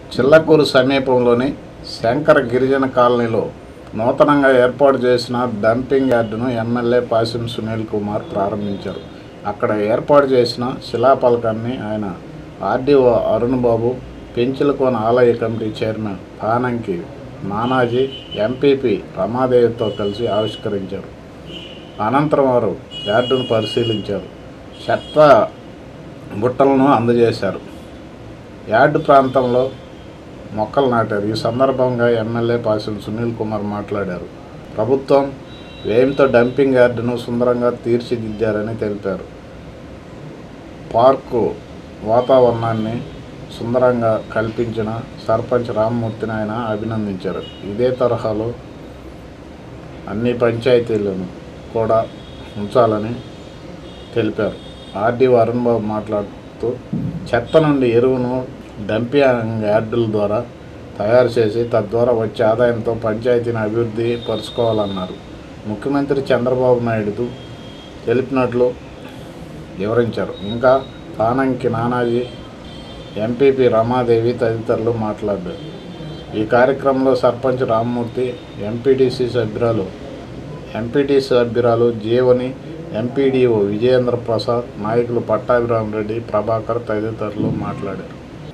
చిల్లకూరు సమీపంలోని శంకర గిరిజన కాలనీలో నూతనంగా ఏర్పాటు చేసిన డంపింగ్ యార్డును ఎమ్మెల్యే పాసిం సునీల్ కుమార్ ప్రారంభించారు అక్కడ ఏర్పాటు చేసిన శిలాఫలకాన్ని ఆయన ఆర్డీఓ అరుణ్ బాబు పెంచులకోన ఆలయ committee chairman Panamki Nanaji MPP రమాదేవితో కలిసి ఆవిష్కరించారు అనంతరం వారు యార్డును పరిశీలించారు చెత్త బుట్టలను అందజేశారు యార్డు ప్రాంతంలో మొక్కలు నాటారు ఈ సందర్భంగా ఎమ్మెల్యే పాసిం సునీల్ కుమార్ మాట్లాడారు ప్రభుత్వం వ్యయంతో డంపింగ్ యార్డును సుందరంగా తీర్చిదిద్దారని తెలిపారు పార్కు వాతావరణాన్ని సుందరంగా కల్పించిన సర్పంచ్ రామ్మూర్తిని ఆయన అభినందించారు ఇదే తరహాలో అన్ని పంచాయతీలను కూడా ఉంచాలని తెలిపారు ఆర్డీ అరుణ్ బాబు మాట్లాడుతూ చెత్త నుండి ఎరువును డంపింగ్ యార్డుల ద్వారా తయారు చేసి తద్వారా వచ్చే ఆదాయంతో పంచాయతీని అభివృద్ధి పరుచుకోవాలన్నారు ముఖ్యమంత్రి చంద్రబాబు నాయుడు తెలిపినట్లు వివరించారు ఇంకా తానంకి నానాజీ ఎంపీపీ రమాదేవి తదితరులు మాట్లాడారు ఈ కార్యక్రమంలో సర్పంచ్ రామ్మూర్తి ఎంపీటీసీ సభ్యురాలు ఎంపీటీసీ సభ్యురాలు జీవని ఎంపీడీఓ విజయేంద్ర ప్రసాద్ నాయకులు పట్టాభిరామ్ రెడ్డి ప్రభాకర్ తదితరులు మాట్లాడారు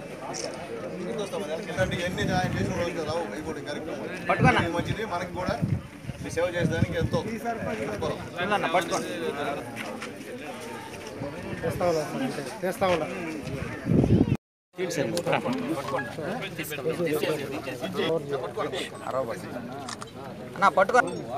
ఇలాంటివన్నీ న్యాయం చేసిన రోజు రావు ఇవి కూడా కార్యక్రమం ఇది మంచిది మనకి కూడా ఈ సేవ చేసేదానికి ఎంతో అనుకూలం. నా పట్టుకో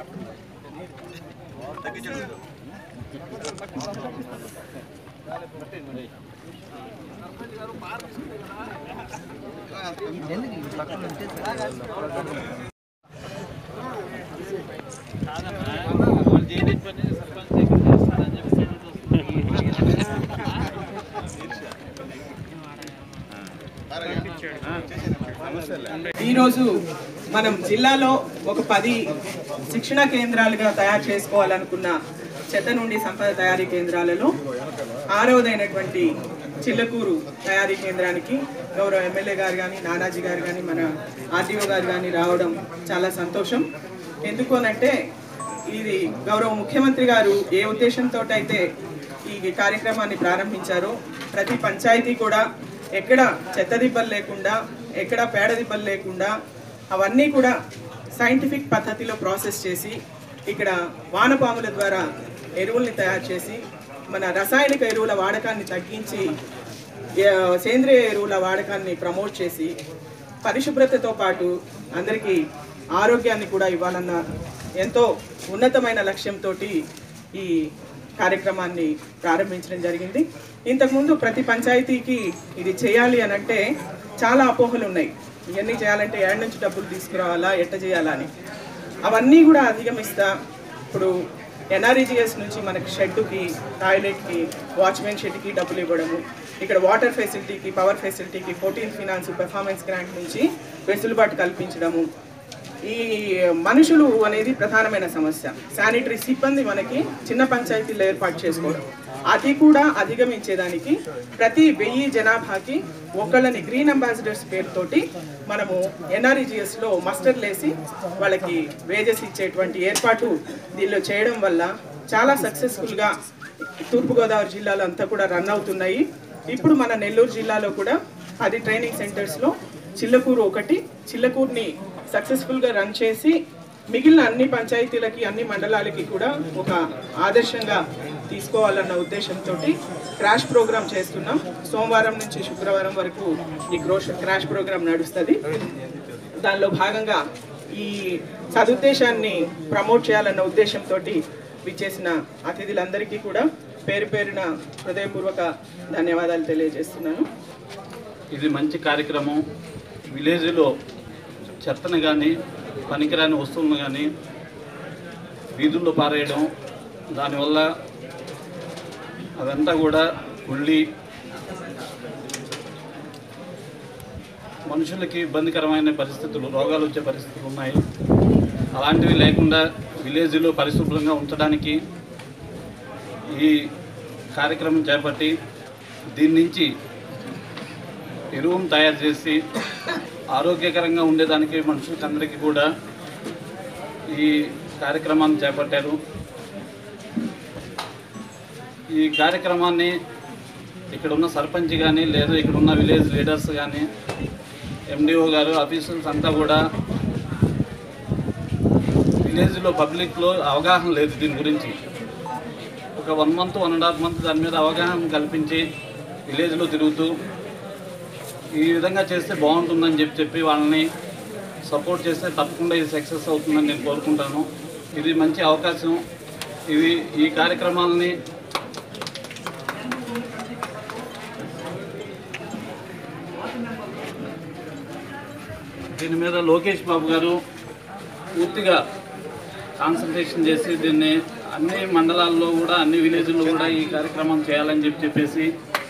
ఈరోజు మనం జిల్లాలో ఒక పది శిక్షణ కేంద్రాలుగా తయారు చేసుకోవాలనుకున్న చెత్త నుండి సంపద తయారీ కేంద్రాలలో ఆరవదైనటువంటి చిల్లకూరు తయారీ కేంద్రానికి గౌరవ ఎమ్మెల్యే గారు కానీ నానాజీ గారు కానీ మన ఆర్డీఓ గారు కానీ రావడం చాలా సంతోషం ఎందుకు అనంటే ఇది గౌరవ ముఖ్యమంత్రి గారు ఏ ఉద్దేశంతో అయితే ఈ కార్యక్రమాన్ని ప్రారంభించారో ప్రతి పంచాయతీ కూడా ఎక్కడ చెత్త దిబ్బలు లేకుండా ఎక్కడ పేడ దిబ్బలు లేకుండా అవన్నీ కూడా సైంటిఫిక్ పద్ధతిలో ప్రాసెస్ చేసి ఇక్కడ వానపాముల ద్వారా ఎరువుల్ని తయారు చేసి మన రసాయనిక ఎరువుల వాడకాన్ని తగ్గించి ఆ, సేంద్రియ ఎరువుల వాడకాన్ని ప్రమోట్ చేసి పరిశుభ్రతతో పాటు అందరికీ ఆరోగ్యాన్ని కూడా ఇవ్వాలన్న ఎంతో ఉన్నతమైన లక్ష్యంతో ఈ కార్యక్రమాన్ని ప్రారంభించడం జరిగింది ఇంతకుముందు ప్రతి పంచాయతీకి ఇది చేయాలి అని అంటే చాలా అపోహలు ఉన్నాయి ఇవన్నీ చేయాలంటే ఏడు నుంచి డబ్బులు తీసుకురావాలా ఎట్ట చేయాలా అని అవన్నీ కూడా అధిగమిస్తా ఇప్పుడు ఎన్ఆర్ఈజిఎస్ నుంచి మనకి షెడ్కి టాయిలెట్కి వాచ్మెన్ షెడ్కి డబ్బులు ఇవ్వడము ఇక్కడ వాటర్ ఫెసిలిటీకి పవర్ ఫెసిలిటీకి ఫోర్టీన్ ఫినాన్స్ పెర్ఫార్మెన్స్ గ్రాంట్ నుంచి వెసులుబాటు కల్పించడము ఈ మనుషులు అనేది ప్రధానమైన సమస్య శానిటరీ సిబ్బంది మనకి చిన్న పంచాయతీలు ఏర్పాటు చేసుకోవడం అది కూడా అధిగమించేదానికి ప్రతి వెయ్యి జనాభాకి ఒకళ్ళని గ్రీన్ అంబాసిడర్స్ పేరుతోటి మనము ఎన్ఆర్ఈజిఎస్ లో మస్టర్ లేసి వాళ్ళకి వేజెస్ ఇచ్చేటువంటి ఏర్పాటు దీనిలో చేయడం వల్ల చాలా సక్సెస్ఫుల్ గా తూర్పుగోదావరి జిల్లాలో అంతా కూడా రన్ అవుతున్నాయి ఇప్పుడు మన నెల్లూరు జిల్లాలో కూడా పది ట్రైనింగ్ సెంటర్స్ లో చిల్లకూరు ఒకటి చిల్లకూరుని సక్సెస్ఫుల్ గా రన్ చేసి మిగిలిన అన్ని పంచాయతీలకి అన్ని మండలాలకి కూడా ఒక ఆదర్శంగా తీసుకోవాలన్న ఉద్దేశంతో క్రాష్ ప్రోగ్రామ్ చేస్తున్నాం సోమవారం నుంచి శుక్రవారం వరకు ఈ క్రోష్ క్రాష్ ప్రోగ్రామ్ నడుస్తుంది దానిలో భాగంగా ఈ సదుద్దేశాన్ని ప్రమోట్ చేయాలన్న ఉద్దేశంతో విచ్చేసిన అతిథులందరికీ కూడా పేరు పేరున హృదయపూర్వక ధన్యవాదాలు తెలియజేస్తున్నాను ఇది మంచి కార్యక్రమం విలేజ్లో చెత్తను కానీ పనికిరాని వస్తువులను కానీ వీధుల్లో పారేయడం దానివల్ల అదంతా కూడా కుళ్ళి మనుషులకి ఇబ్బందికరమైన పరిస్థితులు రోగాలు వచ్చే పరిస్థితులు ఉన్నాయి అలాంటివి లేకుండా విలేజ్లో పరిశుభ్రంగా ఉంచడానికి ఈ కార్యక్రమం చేపట్టి దీని నుంచి ఎరువును తయారు చేసి ఆరోగ్యకరంగా ఉండేదానికి మనుషులకందరికీ కూడా ఈ కార్యక్రమాన్ని చేపట్టారు ఈ కార్యక్రమాన్ని ఇక్కడ ఉన్న సర్పంచ్ కానీ లేదు ఇక్కడ ఉన్న విలేజ్ లీడర్స్ కానీ ఎండిఓ గారు ఆఫీసర్స్ అంతా కూడా విలేజ్లో పబ్లిక్లో అవగాహన లేదు దీని గురించి ఒక one month one and half month దాని మీద అవగాహన కల్పించి విలేజ్లో తిరుగుతూ ఈ విధంగా చేస్తే బాగుంటుందని చెప్పి చెప్పి వాళ్ళని సపోర్ట్ చేస్తే తప్పకుండా ఇది సక్సెస్ అవుతుందని నేను కోరుకుంటాను ఇది మంచి అవకాశం ఇది ఈ కార్యక్రమాలని దీని మీద లోకేష్ బాబు గారు పూర్తిగా కాన్సన్ట్రేషన్ చేసి దీన్ని అన్ని మండలాల్లో కూడా అన్ని విలేజ్ల్లో కూడా ఈ కార్యక్రమం చేయాలని చెప్పి చెప్పేసి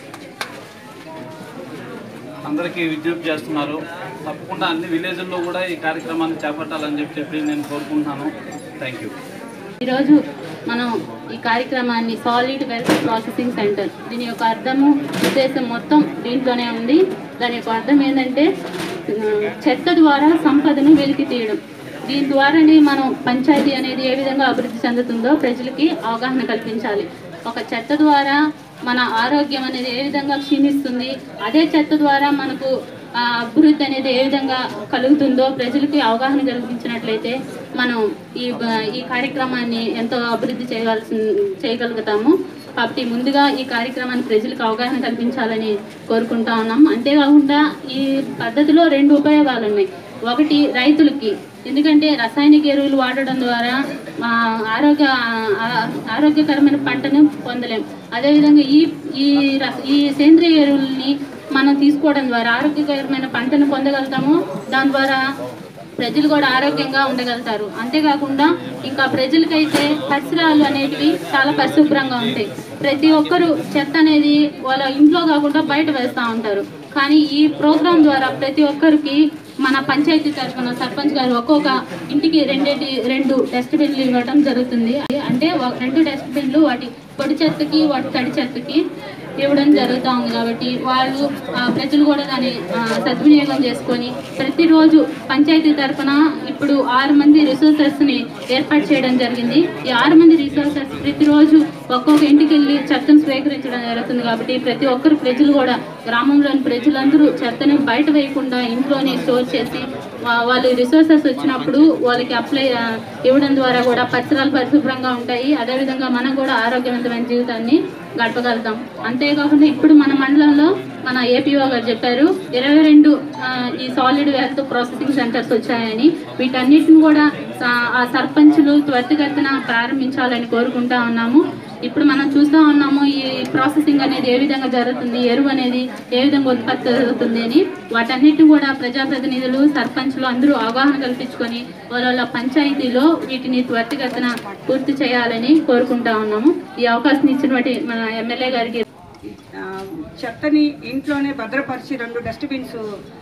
అందరికీ విజ్ఞప్తి చేస్తున్నారు తప్పకుండా అన్ని విలేజ్ల్లో కూడా ఈ కార్యక్రమాన్ని చేపట్టాలని చెప్పి చెప్పి నేను కోరుకుంటున్నాను థ్యాంక్ యూ ఈరోజు మనం ఈ కార్యక్రమాన్ని సాలిడ్ వెల్త్ ప్రాసెసింగ్ సెంటర్ దీని యొక్క అర్థము ఉద్దేశం మొత్తం దీంట్లోనే ఉంది దాని యొక్క అర్థం ఏంటంటే ఆ, చెత్త ద్వారా సంపదను వెలికి తీయడం దీని ద్వారానే మనం పంచాయతీ అనేది ఏ విధంగా అభివృద్ధి చెందుతుందో ప్రజలకి అవగాహన కల్పించాలి ఒక చెత్త ద్వారా మన ఆరోగ్యం అనేది ఏ విధంగా క్షీణిస్తుంది అదే చెత్త ద్వారా మనకు ఆ, అభివృద్ధి అనేది ఏ విధంగా కలుగుతుందో ప్రజలకి అవగాహన కల్పించినట్లయితే మనం ఈ బ- ఈ కార్యక్రమాన్ని ఎంతో అభివృద్ధి చేయవలసి చేయగలుగుతాము కాబట్టి ముందుగా ఈ కార్యక్రమాన్ని ప్రజలకు అవగాహన కల్పించాలని కోరుకుంటా ఉన్నాం అంతేకాకుండా ఈ పద్ధతిలో రెండు ఉపయోగాలు ఉన్నాయి ఒకటి రైతులకి ఎందుకంటే రసాయనిక ఎరువులు వాడడం ద్వారా మా ఆరోగ్య ఆ- ఆరోగ్యకరమైన పంటను పొందలేం అదేవిధంగా ఈ ఈ రస ఈ సేంద్రియ ఎరువుల్ని మనం తీసుకోవడం ద్వారా ఆరోగ్యకరమైన పంటను పొందగలుగుతాము దాని ద్వారా ప్రజలు కూడా ఆరోగ్యంగా ఉండగలుగుతారు అంతేకాకుండా ఇంకా ప్రజలకైతే పరిసరాలు అనేటివి చాలా పరిశుభ్రంగా ఉంటాయి ప్రతి ఒక్కరు చెత్త అనేది వాళ్ళ ఇంట్లో కాకుండా బయట వేస్తూ ఉంటారు కానీ ఈ ప్రోగ్రాం ద్వారా ప్రతి ఒక్కరికి మన పంచాయతీ తరఫున సర్పంచ్ గారు ఒక్కొక్క ఇంటికి రెండేటి రెండు డస్ట్బిన్లు ఇవ్వడం జరుగుతుంది అంటే ఒక- రెండు డస్ట్బిన్లు వాటి పొడి చెత్తకి వాటి తడి చెత్తకి ఇవ్వడం జరుగుతూ ఉంది కాబట్టి వాళ్ళు ఆ, ప్రజలు కూడా దాన్ని ఆ, సద్వినియోగం చేసుకొని ప్రతిరోజు పంచాయతీ తరఫున ఇప్పుడు ఆరు మంది రిసోర్సెస్ని ఏర్పాటు చేయడం జరిగింది ఈ ఆరు మంది రిసోర్సెస్ ప్రతిరోజు ఒక్కొక్క ఇంటికి వెళ్ళి చెత్తను స్వీకరించడం జరుగుతుంది కాబట్టి ప్రతి ఒక్కరు ప్రజలు కూడా గ్రామంలోని ప్రజలందరూ చెత్తని బయట వేయకుండా ఇంట్లోనే స్టోర్ చేసి వా- వాళ్ళు రిసోర్సెస్ వచ్చినప్పుడు వాళ్ళకి అప్లై ఆ, ఇవ్వడం ద్వారా కూడా పరిసరాలు పరిశుభ్రంగా ఉంటాయి అదేవిధంగా మనం కూడా ఆరోగ్యవంతమైన జీవితాన్ని గడపగలుగుతాం అంతేకాకుండా ఇప్పుడు మన మండలంలో మన ఏపీఓ గారు చెప్పారు ఇరవై రెండు ఆ, ఈ సాలిడ్ వెల్త్ ప్రాసెసింగ్ సెంటర్స్ వచ్చాయని వీటన్నిటిని కూడా స- ఆ సర్పంచులు త్వరితగతిన ప్రారంభించాలని కోరుకుంటా ఉన్నాము ఇప్పుడు మనం చూస్తూ ఉన్నాము ఈ ప్రాసెసింగ్ అనేది ఏ విధంగా జరుగుతుంది ఎరువు అనేది ఏ విధంగా ఉత్పత్తి జరుగుతుంది అని వాటన్నిటిని కూడా ప్రజాప్రతినిధులు సర్పంచులు అందరూ అవగాహన కల్పించుకొని వాళ్ళ వాళ్ళ పంచాయతీలో వీటిని త్వరితగతిన పూర్తి చేయాలని కోరుకుంటా ఉన్నాము ఈ అవకాశం ఇచ్చినటువంటి మన ఎమ్మెల్యే గారికి ఆ, చెత్తని ఇంట్లోనే భద్రపరిచి రెండు dustbins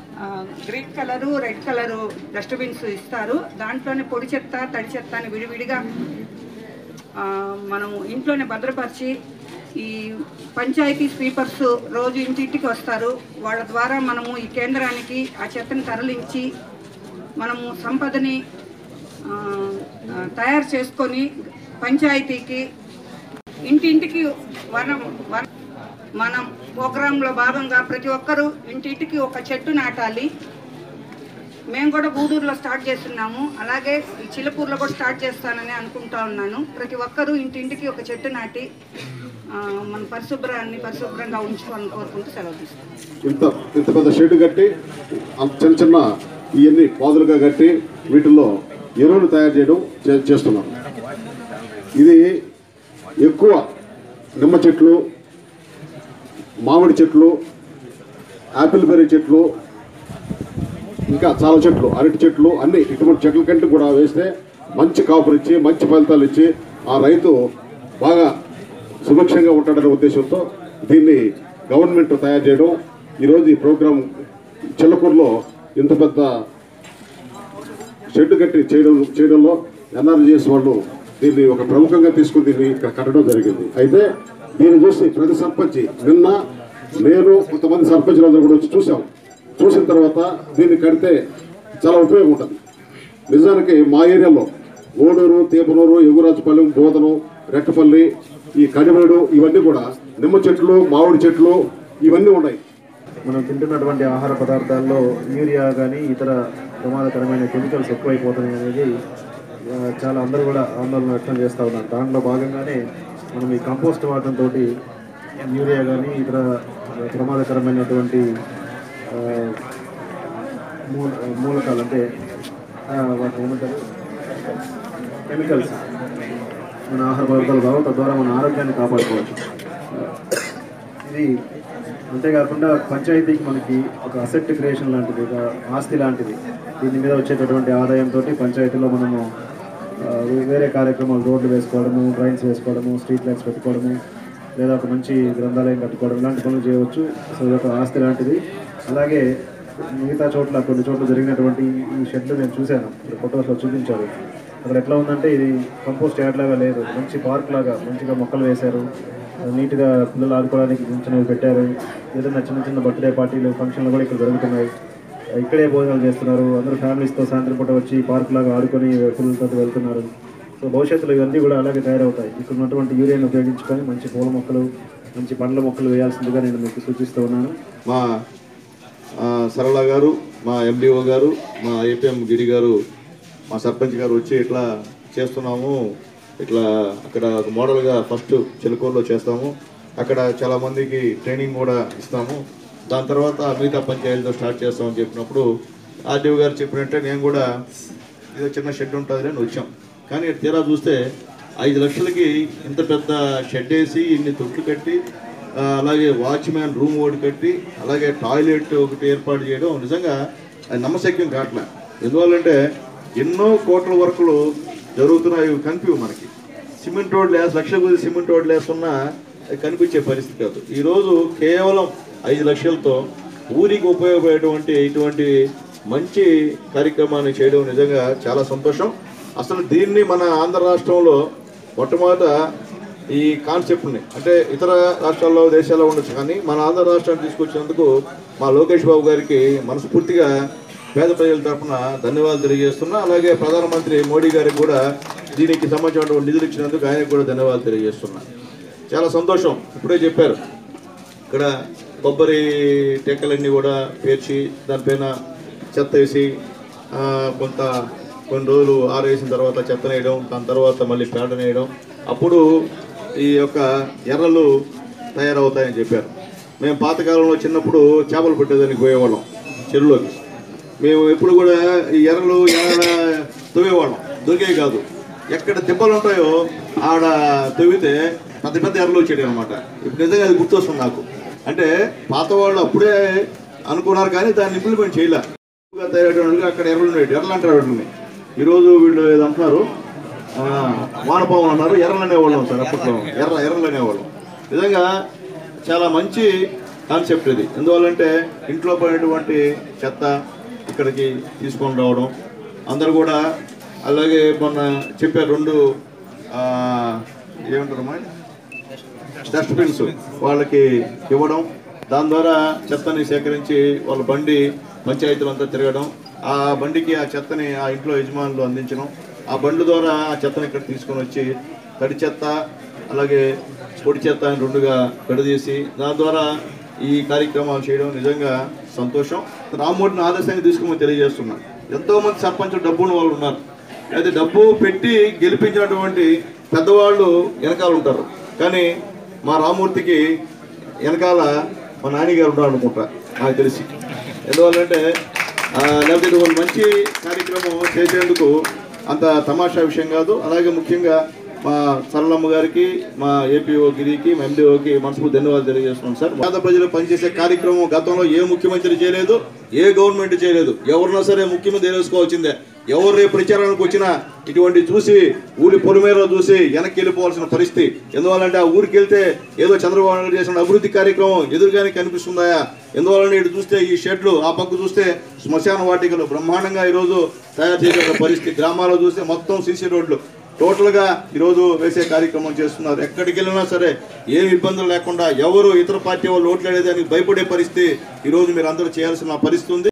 green colour red colour dustbins ఇస్తారు దాంట్లోనే పొడి చెత్త తడి చెత్త అని విడివిడిగా ఆ, మనము ఇంట్లోనే భద్రపరిచి ఈ పంచాయతీ స్వీపర్స్ రోజు ఇంటింటికి వస్తారు వాళ్ళ ద్వారా మనము ఈ కేంద్రానికి ఆ చెత్తని తరలించి మనము సంపదని ఆ, ఆ, తయారు చేసుకొని పంచాయతీకి ఇంటింటికి వనం వన మనం ప్రోగ్రాంలో భాగంగా ప్రతి ఒక్కరూ ఇంటింటికి ఒక చెట్టు నాటాలి మేము కూడా గూడూరులో స్టార్ట్ చేస్తున్నాము అలాగే ఈ చిలపూరులో కూడా స్టార్ట్ చేస్తానని అనుకుంటా ఉన్నాను ప్రతి ఒక్కరూ ఇంటింటికి ఒక చెట్టు నాటి ఆ, మన పరిశుభ్రాన్ని పరిశుభ్రంగా ఉంచుకోవాలని కోరుకుంటూ సెలవు తీసుకుంటాం ఇంత ఇంత పెద్ద షెడ్ కట్టి అంత చిన్న చిన్న ఇవన్నీ పాదులుగా కట్టి వీటిల్లో ఎరువులు తయారు చేయడం చే- చేస్తున్నాం ఇది ఎక్కువ నిమ్మ చెట్లు మామిడి చెట్లు యాపిల్ బెర్రీ చెట్లు ఇంకా చాలా చెట్లు అరటి చెట్లు అన్ని ఇటువంటి చెట్ల కంటే కూడా వేస్తే మంచి కాపులు ఇచ్చి మంచి ఫలితాలు ఇచ్చి ఆ రైతు బాగా సుభిక్షంగా ఉంటాడనే ఉద్దేశంతో దీన్ని గవర్నమెంట్ తయారు చేయడం ఈరోజు ఈ ప్రోగ్రాం చిల్లకూరులో ఇంత పెద్ద షెడ్ కట్టి చేయడం చేయడంలో ఎన్ఆర్జీఎస్ వాళ్ళు దీన్ని ఒక ప్రముఖంగా తీసుకుని దీన్ని ఇక్కడ కట్టడం జరిగింది అయితే దీన్ని చూసి ప్రతి సర్పంచ్ నిన్న నేను కొంతమంది సర్పంచులందరూ కూడా వచ్చి చూసాం చూసిన తర్వాత దీన్ని కడితే చాలా ఉపయోగం ఉంటుంది నిజానికి మా ఏరియాలో ఓడూరు తీపనూరు ఎగురాజుపల్లెం బోధనం రెట్టపల్లి ఈ కడిమేడు ఇవన్నీ కూడా నిమ్మ చెట్లు మామిడి చెట్లు ఇవన్నీ ఉన్నాయి మనం తింటున్నటువంటి ఆహార పదార్థాల్లో యూరియా కానీ ఇతర ప్రమాదకరమైన కెమికల్స్ ఎక్కువైపోతున్నాయి అనేది ఆ, చాలా అందరూ కూడా ఆందోళన వ్యక్తం చేస్తూ ఉన్నారు దాంట్లో భాగంగానే మనం ఈ కంపోస్ట్ వాడటంతో యూరియా కానీ ఇతర ప్రమాదకరమైనటువంటి ఆ, మూల మూలకాలు అంటే ఆ, వాటిని ఏమంటారు కెమికల్స్ మన ఆహార పదార్థాలు కావు తద్వారా మన ఆరోగ్యాన్ని కాపాడుకోవచ్చు ఇది అంతేకాకుండా పంచాయతీకి మనకి ఒక అసెట్ క్రియేషన్ లాంటిది ఒక ఆస్తి లాంటిది దీని మీద వచ్చేటటువంటి ఆదాయంతో పంచాయతీలో మనము ఆ, వేరే కార్యక్రమాలు రోడ్లు వేసుకోవడము డ్రైన్స్ వేసుకోవడము స్ట్రీట్ లైట్స్ పెట్టుకోవడము లేదా ఒక మంచి గ్రంథాలయం కట్టుకోవడం ఇలాంటి పనులు చేయవచ్చు సో ఇది ఒక ఆస్తి లాంటిది అలాగే మిగతా చోట్ల కొన్ని చోట్ల జరిగినటువంటి ఈ షెడ్లు నేను చూశాను ఇప్పుడు ఫొటోస్లో చూపించారు అక్కడ ఎట్లా ఉందంటే ఇది కంపోస్ట్ యార్డ్ లాగా లేదు మంచి పార్క్ లాగా మంచిగా మొక్కలు వేశారు నీట్గా పిల్లలు ఆడుకోవడానికి చిన్న చిన్నవి పెట్టారు ఏదైనా చిన్న చిన్న బర్త్డే పార్టీలు ఫంక్షన్లు కూడా ఇక్కడ జరుగుతున్నాయి ఇక్కడే భోజనాలు చేస్తున్నారు అందరూ ఫ్యామిలీస్తో సాయంత్రం పూట వచ్చి పార్క్ లాగా ఆడుకొని పిల్లలతో వెళ్తున్నారు సో భవిష్యత్తులో ఇవన్నీ కూడా అలాగే తయారవుతాయి ఇక్కడ ఉన్నటువంటి యూరియాని ఉపయోగించుకొని మంచి పూల మొక్కలు మంచి పండ్ల మొక్కలు వేయాల్సిందిగా నేను మీకు సూచిస్తూ ఉన్నాను మా ఆ, సరళ గారు మా ఎండిఓ గారు మా ఏపీఎం గిరి గారు మా సర్పంచ్ గారు వచ్చి ఇట్లా చేస్తున్నాము ఇట్లా అక్కడ ఒక మోడల్గా ఫస్ట్ చిలుకూరులో చేస్తాము అక్కడ చాలా మందికి ట్రైనింగ్ కూడా ఇస్తాము దాని తర్వాత మిగతా పంచాయతీతో స్టార్ట్ చేస్తామని చెప్పినప్పుడు ఆర్డీఓ గారు చెప్పినట్టే నేను కూడా ఏదో చిన్న షెడ్ ఉంటుంది అని వచ్చాం కానీ తీరా చూస్తే ఐదు లక్షలకి ఇంత పెద్ద షెడ్ వేసి ఇన్ని తొట్లు కట్టి ఆ, అలాగే వాచ్మ్యాన్ రూమ్ ఒకటి కట్టి అలాగే టాయిలెట్ ఒకటి ఏర్పాటు చేయడం నిజంగా అది నమ్మశక్యం కావట్లే ఎందువల్లంటే ఎన్నో కోట్ల వర్కులు జరుగుతున్నాయి ఇవి కనిపివు మనకి సిమెంట్ రోడ్లు వేసి లక్షల కొద్ది సిమెంట్ రోడ్లు వేస్తున్నా అది కనిపించే పరిస్థితి కాదు ఈరోజు కేవలం ఐదు లక్షలతో ఊరికి ఉపయోగపడేటువంటి ఇటువంటి మంచి కార్యక్రమాన్ని చేయడం నిజంగా చాలా సంతోషం అసలు దీన్ని మన ఆంధ్ర రాష్ట్రంలో మొట్టమొదట ఈ కాన్సెప్ట్ని అంటే ఇతర రాష్ట్రాల్లో దేశాల్లో ఉండొచ్చు కానీ మన ఆంధ్ర రాష్ట్రాన్ని తీసుకొచ్చినందుకు మా లోకేష్ బాబు గారికి మనస్ఫూర్తిగా పేద ప్రజల తరఫున ధన్యవాదాలు తెలియజేస్తున్నా అలాగే ప్రధానమంత్రి మోడీ గారికి కూడా దీనికి సంబంధించినటువంటి నిధులు ఇచ్చినందుకు ఆయనకు కూడా ధన్యవాదాలు తెలియజేస్తున్నా చాలా సంతోషం ఇప్పుడే చెప్పారు ఇక్కడ కొబ్బరి టెక్కలన్నీ కూడా పేర్చి దానిపైన చెత్త వేసి ఆ, కొంత కొన్ని రోజులు ఆరేసిన తర్వాత చెత్త వేయడం దాని తర్వాత మళ్ళీ పేడ వేయడం అప్పుడు ఈ యొక్క ఎర్రలు తయారవుతాయని చెప్పారు మేము పాతకాలంలో చిన్నప్పుడు చేపలు పట్టేదానికి పోయేవాళ్ళం చెరువులోకి మేము ఎప్పుడు కూడా ఈ ఎర్రలు ఎర్ర తవ్వేవాళ్ళం దొరికేవి కాదు ఎక్కడ దెబ్బలు ఉంటాయో ఆడ తవ్వితే పెద్ద పెద్ద ఎర్రలు వచ్చాడు అనమాట ఇప్పుడు నిజంగా అది గుర్తొస్తుంది నాకు అంటే పాత వాళ్ళు అప్పుడే అనుకున్నారు కానీ దాన్ని ఇంప్లిమెంట్ చేయలే ఎక్కువగా తయారయ్యేటువంటి అక్కడ ఎర్రలు ఉన్నాయి ఎర్రలు అంటారు వీటిని ఈరోజు వీళ్ళు ఏదో అంటున్నారు ఆ, వానపాములు అన్నారు ఎర్రలు అనేవాళ్ళం సార్ అప్పట్లో ఎర్ర ఎర్రలు అనేవాళ్ళం నిజంగా చాలా మంచి కాన్సెప్ట్ ఇది ఎందువల్లంటే ఇంట్లో పడినటువంటి చెత్త ఇక్కడికి తీసుకొని రావడం అందరు కూడా అలాగే మొన్న చెప్పారు రెండు ఆ, ఏమంటారమ్మా డస్ట్బిన్స్ వాళ్ళకి ఇవ్వడం దాని ద్వారా చెత్తని సేకరించి వాళ్ళ బండి పంచాయతీలంతా తిరగడం ఆ బండికి ఆ చెత్తని ఆ ఇంట్లో యజమానులు అందించడం ఆ బండి ద్వారా ఆ చెత్తని ఇక్కడ తీసుకొని వచ్చి తడి చెత్త అలాగే పొడి చెత్త అని రెండుగా విడదీసి దాని ద్వారా ఈ కార్యక్రమాలు చేయడం నిజంగా సంతోషం రామ్మూర్తిని ఆదర్శంగా తీసుకోమని తెలియజేస్తున్నా ఎంతో మంది సర్పంచులు డబ్బున్న వాళ్ళు ఉన్నారు అయితే డబ్బు పెట్టి గెలిపించినటువంటి పెద్దవాళ్ళు వెనకాల ఉంటారు కానీ మా రామూర్తికి వెనకాల మా నాన్నగారు ఉన్నారు అనుకుంటా నాకు తెలిసి ఎందువల్లంటే ఆ, లేకపోతే ఇది ఒక మంచి కార్యక్రమం చేసేందుకు అంత తమాషా విషయం కాదు అలాగే ముఖ్యంగా మా సరళమ్మ గారికి మా ఏపీఓ గిరికి మా ఎండిఓకి మనస్ఫూర్తి ధన్యవాదాలు తెలియజేస్తున్నాం సార్ పేద ప్రజలు పనిచేసే కార్యక్రమం గతంలో ఏ ముఖ్యమంత్రి చేయలేదు ఏ గవర్నమెంట్ చేయలేదు ఎవరినా సరే ముఖ్యమంత్రి తెలుసుకోవాల్సిందే ఎవరు రేపు ప్రచారానికి వచ్చినా ఇటువంటి చూసి ఊరి పొలిమేరలో చూసి వెనక్కి వెళ్ళిపోవాల్సిన పరిస్థితి ఎందువల్లంటే ఆ ఊరికి వెళ్తే ఏదో చంద్రబాబు నాయుడు చేసిన అభివృద్ధి కార్యక్రమం ఎదురుగానే కనిపిస్తుందా ఎందువలన ఇటు చూస్తే ఈ షెడ్లు ఆ పక్క చూస్తే శ్మశాన వాటికలు బ్రహ్మాండంగా ఈరోజు తయారు చేసే పరిస్థితి గ్రామాల్లో చూస్తే మొత్తం సీసీ రోడ్లు టోటల్గా ఈరోజు వేసే కార్యక్రమం చేస్తున్నారు ఎక్కడికి వెళ్ళినా సరే ఏమి ఇబ్బందులు లేకుండా ఎవరు ఇతర పార్టీ వాళ్ళు ఓట్లేదని భయపడే పరిస్థితి ఈరోజు మీరు అందరూ చేయాల్సిన పరిస్థితి ఉంది